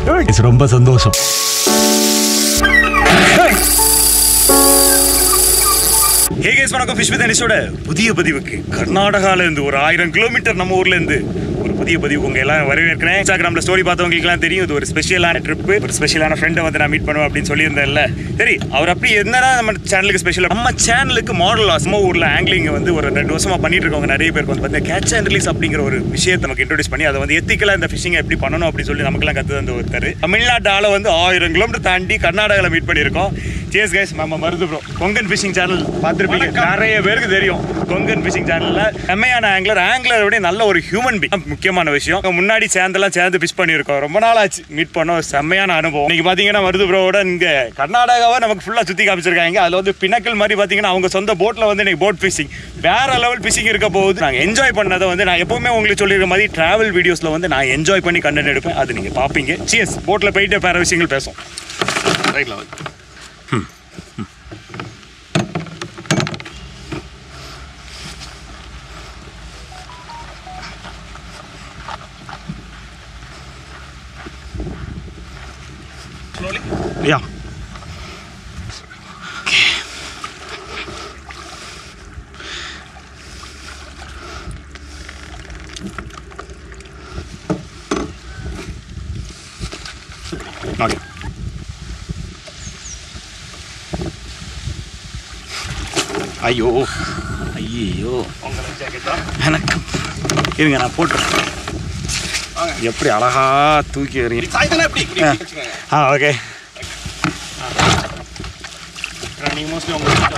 ரொம்ப சந்தோஷம் hey guys வணக்கம் ஃபிஷ் வித் அனிஷோட புதிய பதிவுக்கு கர்நாடகால இருந்து ஒரு ஆயிரம் கிலோமீட்டர் நம்ம ஊர்ல இருந்து ஒரு புதிய பதிவு உங்க எல்லாம் வரவேற்கிறேன் இன்ஸ்டாகிராம்ல ஸ்டோரி பார்த்தவங்களுக்குலாம் தெரியும் இது ஒரு ஸ்பெஷலான ட்ரிப் ஒரு ஸ்பெஷலான ஃப்ரெண்டை வந்து நான் மீட் பண்ணுவேன் அப்படின்னு சொல்லியிருந்தேன்ல சரி அவர் அப்படி என்னடா நம்ம சேனலுக்கு ஸ்பெஷல் நம்ம சேனலுக்கு மாடல் நம்ம ஊர்ல ஆங்கிலிங் வந்து ஒரு ரெண்டு வருஷமா பண்ணிட்டு இருக்கவங்க நிறைய பேருக்கு வந்து பார்த்தீங்கன்னா கேட்ச் அண்ட் ரிலீஸ் அப்படிங்கிற ஒரு விஷயத்தை நமக்கு இன்ட்ரோடியூஸ் பண்ணி அதை வந்து எத்திக்கலா இந்த ஃபிஷிங் எப்படி பண்ணணும் அப்படின்னு சொல்லி நமக்கெல்லாம் கத்து தந்த ஒருத்தர் தமிழ்நாட்டு ஆளை வந்து ஆயிரம் கிலோமீட்டர் தாண்டி கர்நாடகாவில் மீட் பண்ணியிருக்கோம் சேஸ் கைஸ் நம்ம Marudhu bro Konkan fishing channel பார்த்துருப்பீங்க நிறைய பேருக்கு தெரியும் கொங்கன் ஃபிஷிங் சேனல்ல செம்மையான ஆங்கிலர் ஆங்கிலர் விட நல்ல ஒரு ஹியூமன் பீங் முக்கியமான விஷயம் அங்க முன்னாடி சேர்ந்தெல்லாம் சேர்ந்து ஃபிஷ் பண்ணியிருக்கோம் ரொம்ப நாள் ஆச்சு மீட் பண்ண ஒரு செம்மையான அனுபவம் இன்னைக்கு பார்த்தீங்கன்னா மருது ப்ரோவோட இங்க கர்நாடகாவை நமக்கு ஃபுல்லாக சுற்றி காமிச்சிருக்காங்க அதில் வந்து பினக்கல் மாதிரி பார்த்தீங்கன்னா அவங்க சொந்த போட்டில் வந்து இன்னைக்கு போட் ஃபிஷிங் வேற லெவல் ஃபிஷிங் இருக்க போகுது நாங்கள் என்ஜாய் பண்ணதை வந்து நான் எப்பவுமே உங்களுக்கு சொல்லியிருக்க மாதிரி டிராவல் வீடியோஸில் வந்து நான் என்ஜாய் பண்ணி கண்டென்ட் எடுப்பேன் அது நீங்கள் பார்ப்பீங்க சிஎஸ் போட்டில் போயிட்டு வேற விஷயங்கள் பேசும் ரைட்ல வந்து Yeah. Okay. ஐயோ ஐயோ வணக்கம் இருங்க நான் போட்டுறேன் எப்படி அழகா தூக்கி வரீங்க ஆ ஓகே நீங்கள் மோஸ்ட்லி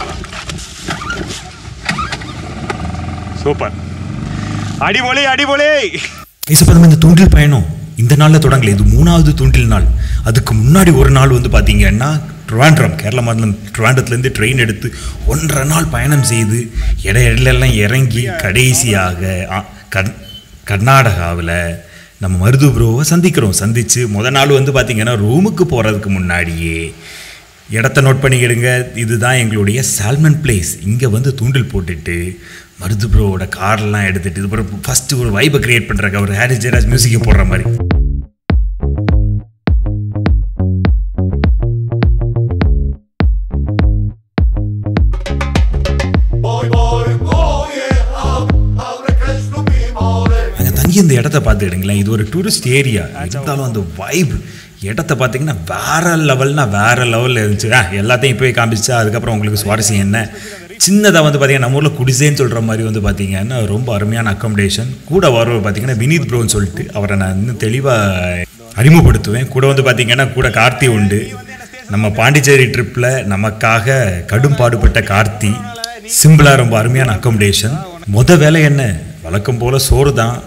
சூப்பர் அடிபொலி அடிபொலி பேசப்படும் இந்த தூண்டில் பயணம் இந்த நாளில் தொடங்கல இது மூணாவது தூண்டில் நாள் அதுக்கு முன்னாடி ஒரு நாள் வந்து பார்த்தீங்கன்னா ட்ரிவாண்ட்ரம் கேரள மாநிலம் ட்ரிவாண்டத்துலேருந்து ட்ரெயின் எடுத்து ஒன்றரை நாள் பயணம் செய்து இட இடலெல்லாம் இறங்கி கடைசியாக ஆ, கர் கர்நாடகாவில் நம்ம மருது ப்ரோவை சந்திக்கிறோம் சந்தித்து முத நாள் வந்து பார்த்திங்கன்னா ரூமுக்கு போகிறதுக்கு முன்னாடியே இடத்த நோட் பண்ணிக்கிடுங்க இதுதான் எங்களுடைய சால்மன் பிளேஸ் இங்கே வந்து தூண்டில் போட்டுட்டு மருது ப்ரோவோட கார்லாம் எடுத்துட்டு இது பிறகு ஃபஸ்ட்டு ஒரு வைபை கிரியேட் பண்ணுறாங்க ஒரு ஹாரிஸ் ஜெயராஜ் மியூசிக்கை போடுற மாதிரி அங்கே தங்கி இந்த இடத்த பார்த்துக்கிடுங்களேன் இது ஒரு டூரிஸ்ட் ஏரியா இருந்தாலும் அந்த வைப் இடத்த பார்த்தீங்கன்னா வேற லெவல்னா வேற லெவலில் இருந்துச்சு ஆ எல்லாத்தையும் இப்போயே காமிச்சா அதுக்கப்புறம் உங்களுக்கு சுவாரஸ்யம் என்ன சின்னதாக வந்து பார்த்தீங்கன்னா நம்ம ஊரில் குடிசேன்னு சொல்கிற மாதிரி வந்து பார்த்தீங்கன்னா ரொம்ப அருமையான அக்காமடேஷன் கூட வரவர் பார்த்தீங்கன்னா வினீத் ப்ரோன்னு சொல்லிட்டு அவரை நான் இன்னும் தெளிவாக அறிமுகப்படுத்துவேன் கூட வந்து பார்த்தீங்கன்னா கூட கார்த்தி உண்டு நம்ம பாண்டிச்சேரி ட்ரிப்பில் நமக்காக கடும் பாடுபட்ட கார்த்தி சிம்பிளாக ரொம்ப அருமையான அக்காமடேஷன் மொத வேலை என்ன வழக்கம் போல் சோறு தான்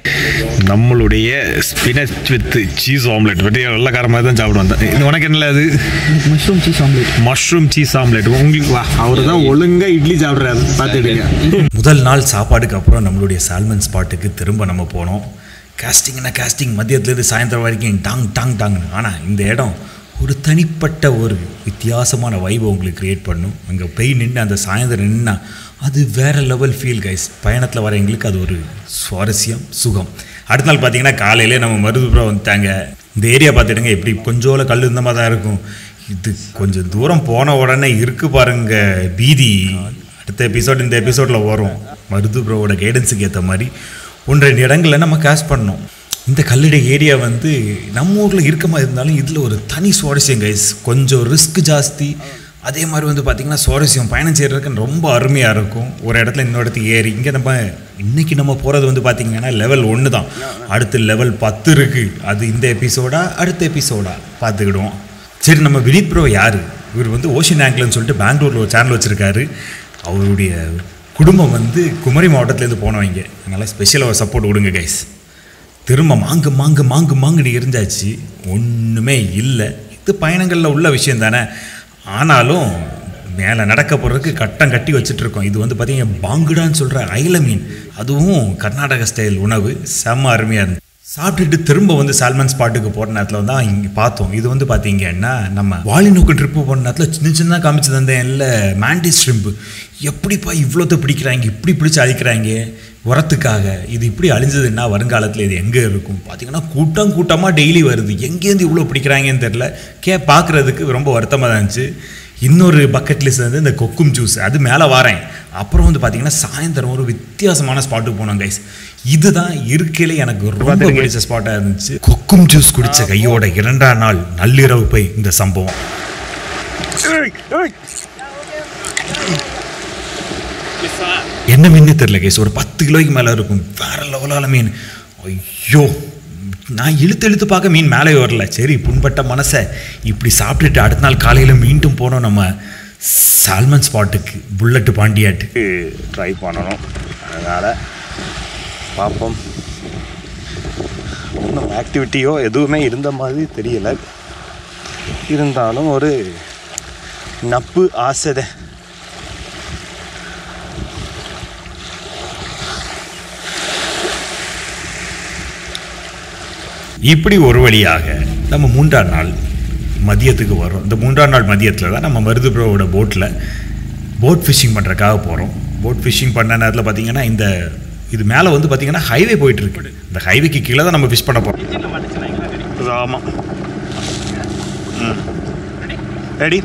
நம்மளுடைய ஸ்பினச் வித் சீஸ் ஆம்லெட் பற்றி வெள்ளக்கார மாதிரி தான் சாப்பிடுவோம் அந்த- இது உனக்கு என்னல அது mushroom cheese omelette mushroom cheese omelette உங்களுக்கு வா அவர் தான் ஒழுங்காக இட்லி சாப்பிட்றாரு பார்த்துடுங்க முதல் நாள் சாப்பாடுக்கு அப்புறம் நம்மளுடைய சால்மன் ஸ்பாட்டுக்கு திரும்ப நம்ம போனோம் காஸ்டிங்னா காஸ்டிங் மதியத்துலேருந்து சாயந்தரம் வரைக்கும் டாங் டாங் டாங்னு ஆனால் இந்த இடம் ஒரு தனிப்பட்ட ஒரு வித்தியாசமான வைபை உங்களுக்கு க்ரியேட் பண்ணும் அங்கே போய் நின்று அந்த சாயந்தரம் நின்னா அது வேறு லெவல் ஃபீல் கைஸ் பயணத்தில் வர எங்களுக்கு அது ஒரு சுவாரஸ்யம் சுகம் அடுத்த நாள் பார்த்தீங்கன்னா காலையிலே நம்ம மருதுபுரம் வந்துட்டாங்க இந்த ஏரியா பார்த்துடுங்க எப்படி கொஞ்சோல கல் இந்த மாதிரி தான் இருக்கும் இது கொஞ்சம் தூரம் போன உடனே இருக்கு பாருங்க பீதி அடுத்த எபிசோட் இந்த எபிசோடில் வரும் மருது ப்ரோவோட கைடன்ஸுக்கு ஏற்ற மாதிரி ஒன்று ரெண்டு இடங்களில் நம்ம கேஷ் பண்ணோம் இந்த கல்லடை ஏரியா வந்து நம்ம ஊரில் இருக்க மாதிரி இருந்தாலும் இதில் ஒரு தனி சுவாரஸ்யம் கைஸ் கொஞ்சம் ரிஸ்க் ஜாஸ்தி அதே மாதிரி வந்து பார்த்திங்கன்னா சுவாரஸ்யம் பயணம் செய்கிறதுக்கு ரொம்ப அருமையாக இருக்கும் ஒரு இடத்துல இன்னொரு இடத்துக்கு ஏறி இங்கே நம்ம இன்னைக்கு நம்ம போகிறது வந்து பார்த்திங்கன்னா லெவல் ஒன்று தான் அடுத்து லெவல் பத்து இருக்குது அது இந்த எபிசோடா அடுத்த எபிசோடா பார்த்துக்கிடுவோம் சரி நம்ம வினீத் ப்ரோ யார் இவர் வந்து ஓஷன் ஆங்கிள்னு சொல்லிட்டு பெங்களூரில் ஒரு சேனல் வச்சுருக்காரு அவருடைய குடும்பம் வந்து குமரி மாவட்டத்துலேருந்து போனவங்க அதனால் ஸ்பெஷலாக ஒரு சப்போர்ட் கொடுங்க கைஸ் திரும்ப மாங்கு மாங்கு மாங்கு மாங்குன்னு எரிஞ்சாச்சு ஒன்றுமே இல்லை இது பயணங்களில் உள்ள விஷயம் தானே ஆனாலும் மேலே நடக்க போகிறதுக்கு கட்டம் கட்டி வச்சுட்டு இருக்கோம் இது வந்து பார்த்தீங்கன்னா பாங்குடான்னு சொல்கிற அயில மீன் அதுவும் கர்நாடக ஸ்டைல் உணவு செம்ம அருமையாக இருந்துச்சு சாப்பிட்டுட்டு திரும்ப வந்து சால்மன் ஸ்பாட்டுக்கு போகிற நேரத்தில் தான் இங்கே பார்த்தோம் இது வந்து பார்த்தீங்கன்னா நம்ம வாலிநோக்கு ட்ரிப்பு போன நேரத்தில் சின்ன சின்னதாக காமிச்சு தந்தேன் இல்லை மேண்டிஸ் ஷ்ரிம்பு எப்படிப்பா இவ்வளோத்த பிடிக்கிறாங்க இப்படி பிடிச்சி அழிக்கிறாங்க உரத்துக்காக இது இப்படி அழிஞ்சதுன்னா வருங்காலத்தில் இது எங்கே இருக்கும் பார்த்தீங்கன்னா கூட்டம் கூட்டமாக டெய்லி வருது எங்கேருந்து இவ்வளோ பிடிக்கிறாங்கன்னு தெரில கே பார்க்குறதுக்கு ரொம்ப வருத்தமாக தான் இருந்துச்சு இன்னொரு பக்கெட் லிஸ்ட் வந்து இந்த கொக்கும் ஜூஸ் அது மேலே வரேன் அப்புறம் வந்து பார்த்தீங்கன்னா சாயந்தரம் ஒரு வித்தியாசமான ஸ்பாட்டுக்கு போனோம் கைஸ் இதுதான் இருக்கையில எனக்கு ரொம்ப பிடிச்ச ஸ்பாட்டாக இருந்துச்சு கொக்கும் ஜூஸ் குடித்த கையோட இரண்டாம் நாள் நள்ளிரவு போய் இந்த சம்பவம் என்ன மீனே தெரில கேஸ் ஒரு பத்து கிலோய்க்கு மேலே இருக்கும் வேற லெவலான மீன் ஐயோ நான் இழுத்து இழுத்து பார்க்க மீன் மேலே வரல சரி புண்பட்ட மனசை இப்படி சாப்பிட்டுட்டு அடுத்த நாள் காலையில் மீண்டும் போனோம் நம்ம சால்மன் ஸ்பாட்டுக்கு புல்லட்டு பாண்டியாட்டு ட்ரை பண்ணணும் அதனால் பார்ப்போம் ஒன்றும் ஆக்டிவிட்டியோ எதுவுமே இருந்த மாதிரி தெரியல இருந்தாலும் ஒரு நப்பு ஆசைதை இப்படி ஒரு வழியாக நம்ம மூன்றாம் நாள் மதியத்துக்கு வரோம் இந்த மூன்றாம் நாள் மதியத்தில் தான் நம்ம மருது ப்ரோவோட போட்டில் போட் ஃபிஷிங் பண்ணுறக்காக போகிறோம் போட் ஃபிஷிங் பண்ண நேரத்தில் பார்த்தீங்கன்னா இந்த இது மேலே வந்து பார்த்தீங்கன்னா ஹைவே போயிட்டு இருக்கு இந்த ஹைவேக்கு கீழே தான் நம்ம ஃபிஷ் பண்ண போகிறோம் ஆமாம் ready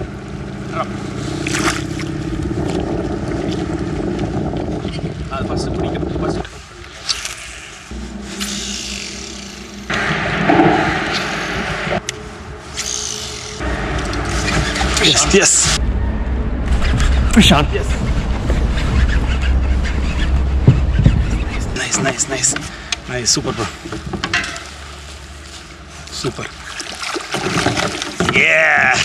Yes, yes. Prashant. Yes. Nice, nice, nice. Nice, super, bro. Super. Yeah.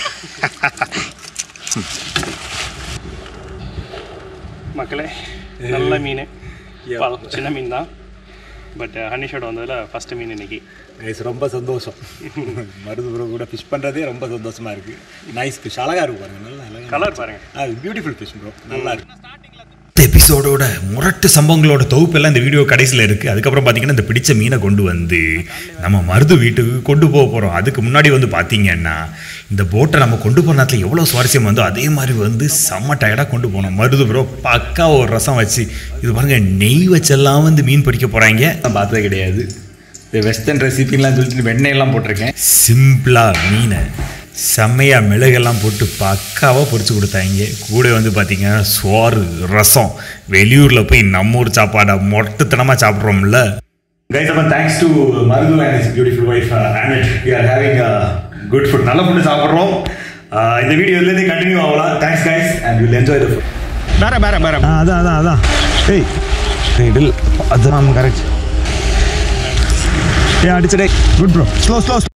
மக்களே நல்ல மீன் பழ- சின்ன மீன் தான் பட் ஹனிஷோட வந்ததில் ஃபஸ்ட்டு மீன் இன்னைக்கு கைஸ் ரொம்ப சந்தோஷம் மருது ப்ரோ கூட ஃபிஷ் பண்ணுறதே ரொம்ப சந்தோஷமாக இருக்குது நைஸ் ஃபிஷ் அழகாக இருக்கு பாருங்க நல்லா அழகாக கலர் பாருங்க அது பியூட்டிஃபுல் ஃபிஷ் ப்ரோ நல்லா இருக்கு இந்த எபிசோடோட முரட்டு சம்பவங்களோட தொகுப்பெல்லாம் இந்த வீடியோ கடைசியில் இருக்குது அதுக்கப்புறம் பார்த்தீங்கன்னா இந்த பிடிச்ச மீனை கொண்டு வந்து நம்ம மருது வீட்டுக்கு கொண்டு போக போகிறோம் அதுக்கு முன்னாடி வந்து பார்த்தீங்கன்னா இந்த போட்டை நம்ம கொண்டு போன நேரத்தில் எவ்வளோ சுவாரஸ்யம் வந்தோ அதே மாதிரி வந்து செம்ம டயர்டாக கொண்டு போனோம் மருது ப்ரோ பக்கா ஒரு ரசம் வச்சு இது பாருங்க நெய் வச்செல்லாம் வந்து மீன் பிடிக்க போகிறாங்க நான் பார்த்ததே கிடையாது இந்த வெஸ்டர்ன் ரெசிபிலாம் சொல்லிட்டு வெண்ணெயெல்லாம் போட்டிருக்கேன் சிம்பிளாக மீனை செம்மையாக மிளகெல்லாம் போட்டு பக்காவாக பொரிச்சு கொடுத்தாங்க கூட வந்து பார்த்தீங்கன்னா சோறு ரசம் வெளியூரில் போய் நம்ம ஊர் சாப்பாடை மொட்டத்தனமாக சாப்பிட்றோம்ல கைஸ் அப்போ thanks to Marudhu and his beautiful wife and we are having good food நல்ல ஃபுட்டு சாப்பிட்றோம் இந்த வீடியோ இதுலேருந்து கண்டினியூ ஆகலாம் thanks guys and will enjoy the food வேற வேற வேற அதான் அதான் அதான் ஏய் இடில் அதுதான் கரெக்ட் ஏ அடிச்சடே குட் ப்ரோ ஸ்லோ ஸ்லோ